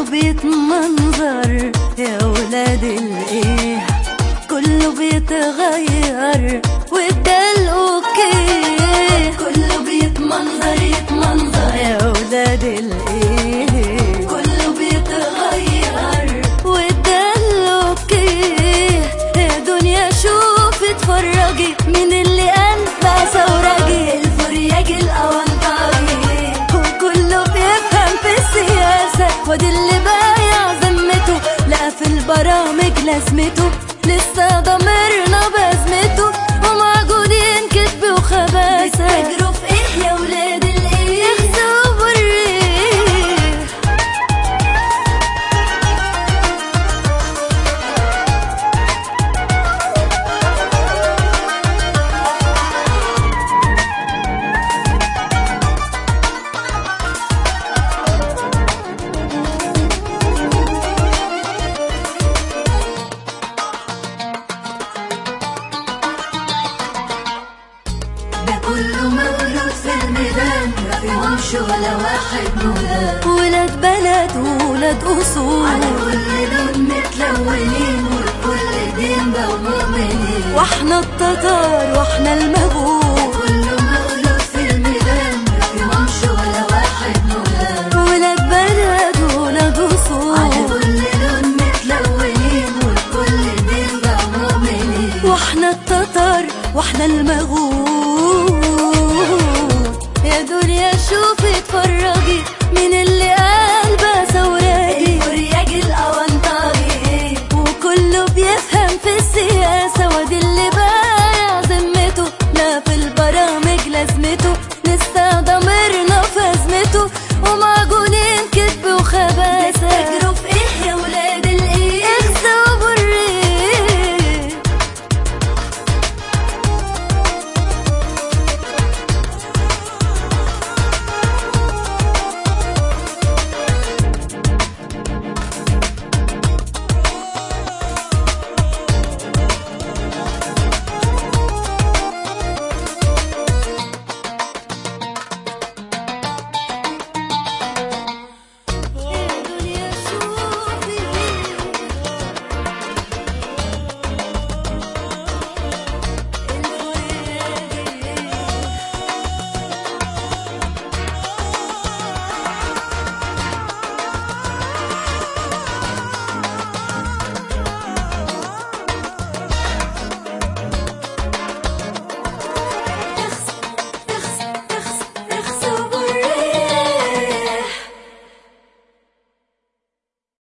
كله بيتمنظر يا ولاد الايه كله بيتغير وده الاوكي كله بيتمنظر يتمنظر يا ولاد الايه كله بيتغير وده الاوكي يا دنيا شوف اتفرجي من اللي قال بقى ثورجي الفرياج الاونطاجي وكله بيفهم في السياسة وادي اللي بايع ذمته لقى في البرامج لازمته لسه ضميرنا بازمته ومعجونين كذب وخباثة بتجروا في ايه يا ولاد الايه اخزوا بالريح ده كله مولود في الميدان ما فيهمش ولا واحد مولان ولاد بلد وولاد اصول على كل لون متلونين والكل دين بقوا مؤمنين واحنا التتار واحنا المغول كله مولود في الميدان ما فيهمش ولا واحد مولان ولاد بلد وولاد على اصول كل لون متلونين والكل دين بقوا مؤمنين واحنا التتار واحنا المغول يا دنيا شوفي اتفرجي من